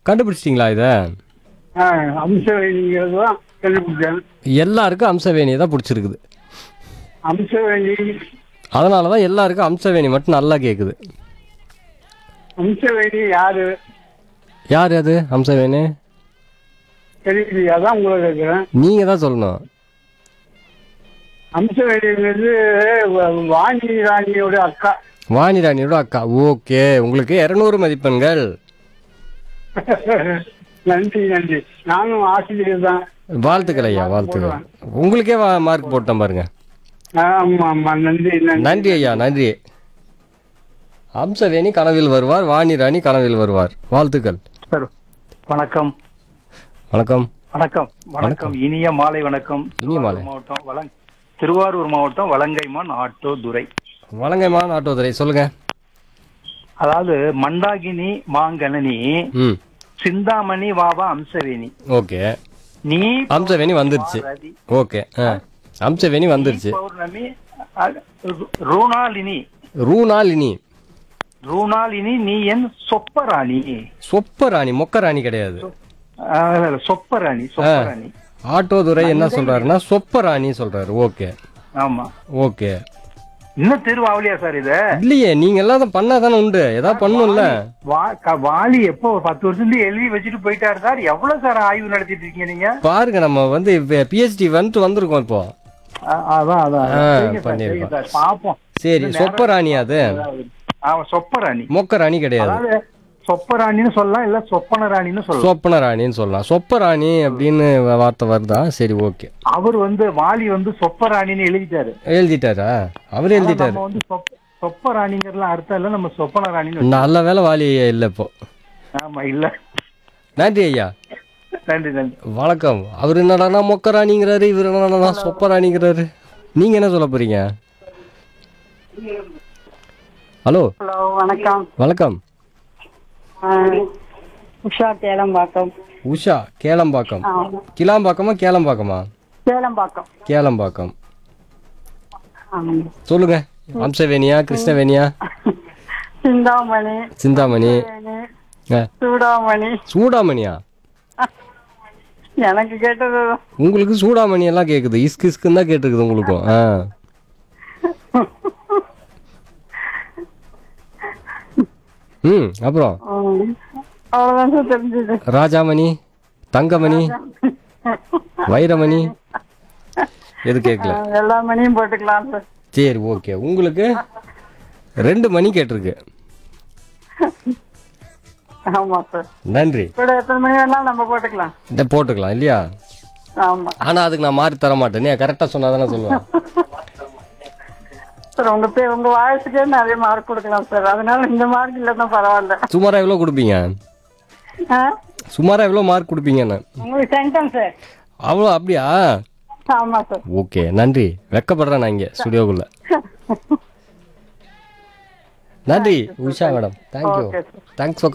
கண்டுபிடிச்சிட்டிங்களா இதை ஆ, அம்சவேணிங்கிறது தான் கண்டுபிடிச்சேன் எல்லாருக்கும் அம்சவேணியை தான் பிடிச்சிருக்குது அம்சவேணி அதனால தான் எல்லாருக்கும் அம்சவேணி மட்டும் நல்லா கேட்குது அம்சவேணி யாரு யார் அது அம்சவேணி தெரியலையா தான் உங்களை கேட்குறேன் நீங்கள் தான் சொல்லணும் அம்சவேணிங்கிறது வ- வாணி ராணியோட அக்கா வாணி ராணியோட அக்கா ஓகே உங்களுக்கு இரநூறு மதிப்பெண்கள் நன்றி நன்றி நானும் ஆசிரியர் தான் வாழ்த்துக்கள் ஐயா வாழ்த்துக்கள் உங்களுக்கே வா- மார்க் போட்டேன் பாருங்க ஆமா ஆமா நன்றி நன்றி நன்றி ஐயா நன்றி அம்சவேணி கனவில் வருவார் வாணி ராணி கனவில் வருவார் வாழ்த்துக்கள் சார் வணக்கம் வணக்கம் வணக்கம் வணக்கம் இனிய மாலை வணக்கம் இனிய மாலை. திருவாரூர் மாவட்டம் வலங் திருவாரூர் மாவட்டம் வலங்கைமான் ஆட்டோ துரை வணங்கம்மா ஆட்டோதுரை சொல்லுங்க அதாவது மண்டாகினி மாங்கனனி ம் சிந்தாமணி வாவா அம்சவேணி ஓகே நீ அம்சவேணி வந்துருச்சு ரதி, ஓகே ஆ அம்சவேணி வந்துருச்சு பௌர்ணமி அ- ரு- ரூணாலினி ரூனாலினி ரூணாலினி நீ என் சொப்பராணி சொப்ப ராணி மொக்க ராணி கிடையாது ஆ, சொப்பராணி சொப்பராணி ஆட்டோதுரை என்ன சொல்றாருன்னா சொப்ப ராணி சொல்றாரு ஓகே ஆமா ஓகே இன்னும் தேர்வு ஆகலையா சார் இத இல்லையே நீங்க எல்லாம் பண்ணாதானே உண்டு ஏதாவது பண்ணும்ல வா- க- வாலி எப்போ ஒரு பத்து வருஷத்துல எழுதி வச்சுட்டு போயிட்டாரு சார் எவ்வளவு சார் ஆய்வு நடத்திட்டு இருக்கீங்க நீங்க பாருங்க நம்ம வந்து பிஹெச்டி வந்துட்டு வந்திருக்கோம் இப்போ அ- அதான் அதான் ஆ, சரிங்க சார், பண்ணிருக்கோம். சரிங்க சார். பாப்போம் சரி சொப்ப ராணி அது ஆமா சொப்பராணி மொக்க ராணி கிடையாது அதாவது சொப்பராணின்னு சொல்லலாம் இல்ல சொப்பன ராணின்னு சொல்லலாம் சொப்பன ராணின்னு சொல்லலாம் சொப்ப ராணி அப்படின்னு வார்த்தை வருதா சரி ஓகே அவர் வந்து வாலி வந்து சொப்பராணின்னு எழுதிட்டாரு எழுதிட்டாரா அவர் எழுதிட்டாரு நம்ம வந்து சொப்ப- சொப்பராணிங்கிறதுலாம் அர்த்தம் இல்ல நம்ம சொப்பன ராணின்னு வச்சு- நல்ல வேலை வாலி இல்லை இப்போ ஆமா இல்ல நன்றி ஐயா நன்றி நன்றி வணக்கம் அவர் என்னடானா மொக்க ராணிங்கிறாரு இவர் என்னடானா சொப்ப ராணிங்கிறாரு நீங்க என்ன சொல்ல போறீங்க ஹலோ ஹலோ வணக்கம் வணக்கம் ஆ, உஷா கேளம்பாக்கம் உஷா கேளம்பாக்கம் ஆமா. கிளாம்பாக்கமா கேளம்பாக்கமா கேளம்பாக்கம் கேளம்பாக்கம் ஆமா. சொல்லுங்க அம்சவேணியா கிருஷ்ணவேணியா சிந்தாமணி சிந்தாமணி வேணி, ஆ, சூடாமணி சூடாமணியா எனக்கு கேட்டது உங்களுக்கு சூடாமணி எல்லாம் கேக்குது இஸ்கு இஸ்குன்னு தான் கேட்டுருக்குது உங்களுக்கும் ஆ ம் அப்புறம் ம், அவ்வளவுதான் சார் தெரிஞ்சது ராஜாமணி தங்கமணி வைரமணி எது கேட்கல ஆ, எல்லா மணியும் போட்டுக்கலாம் சார் சரி ஓகே உங்களுக்கு ரெண்டு மணி கேட்டிருக்கு ஆமா சார் நன்றி கூட எத்தனை மணி வேணாலும் நம்ம போட்டுக்கலாம் இந்த போட்டுக்கலாம் இல்லையா ஆமா ஆனா அதுக்கு நான் மாறி தர மாட்டேன் நீ கரெக்டா சொன்னா தானே சொல்லுவேன் சார் உங்க பே உங்க வாய்ஸுக்கே நிறைய மார்க் கொடுக்கலாம் சார் அதனால இந்த மார்க் இல்லைன்னா பரவாயில்ல சுமாரா எவ்வளோ கொடுப்பீங்க ஆ? சுமாரா எவ்வளோ மார்க் கொடுப்பீங்கன்னு உங்களுக்கு சென்டம் சார் அவ்வளோ அப்படியா ஆமா சார் ஓகே நன்றி வெக்கப்படுறேன் நான் இங்கே ஸ்டுடியோக்குள்ள நன்றி Usha madam thank you Okay, sir. Thanks for